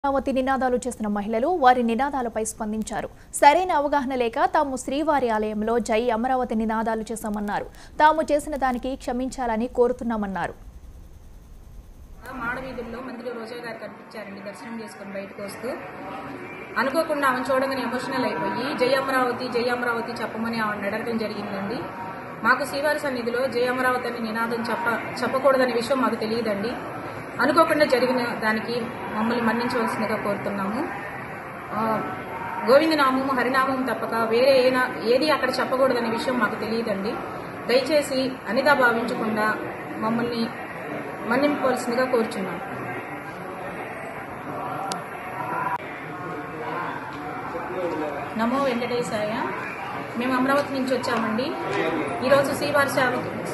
అమరావతి నినాదాలు చేసిన మహిళలు వారి నినాదాలపై స్పందించారు సరైన అవగాహన లేక తాము శ్రీవారి ఆలయంలో జై అమరావతి నినాదాలు చేశామన్నారు తాము చేసిన దానికి క్షమించాలని కోరుతున్నామన్నారు మాడవీధుల్లో మందిలో రోజా గారు కనిపించారండి దర్శనం చేసుకుని బయటకు వస్తూ అనుకోకుండా ఆమెను చూడగానే ఎమోషనల్ అయిపోయి జై అమరావతి జై అమరావతి చెప్పమని ఆమెను అడగడం జరిగిందండి మాకు శ్రీవారి సన్నిధిలో జై అమరావతి అని నినాదం చెప్ప చెప్పకూడదనే విషయం మాకు తెలియదండి అనుకోకుండా జరిగిన దానికి మమ్మల్ని మన్నించవలసిందిగా కోరుతున్నాము ఆ, గోవిందనామము హరినామం తప్పక వేరే ఏనా ఏది అక్కడ చెప్పకూడదనే విషయం మాకు తెలియదండి దయచేసి అనిదా భావించకుండా మమ్మల్ని మన్నింపవలసిందిగా కోరుచున్నాం నమో వెంకటేశాయ మేము అమరావతి నుంచి వచ్చామండి ఈరోజు శ్రీవారి సేవ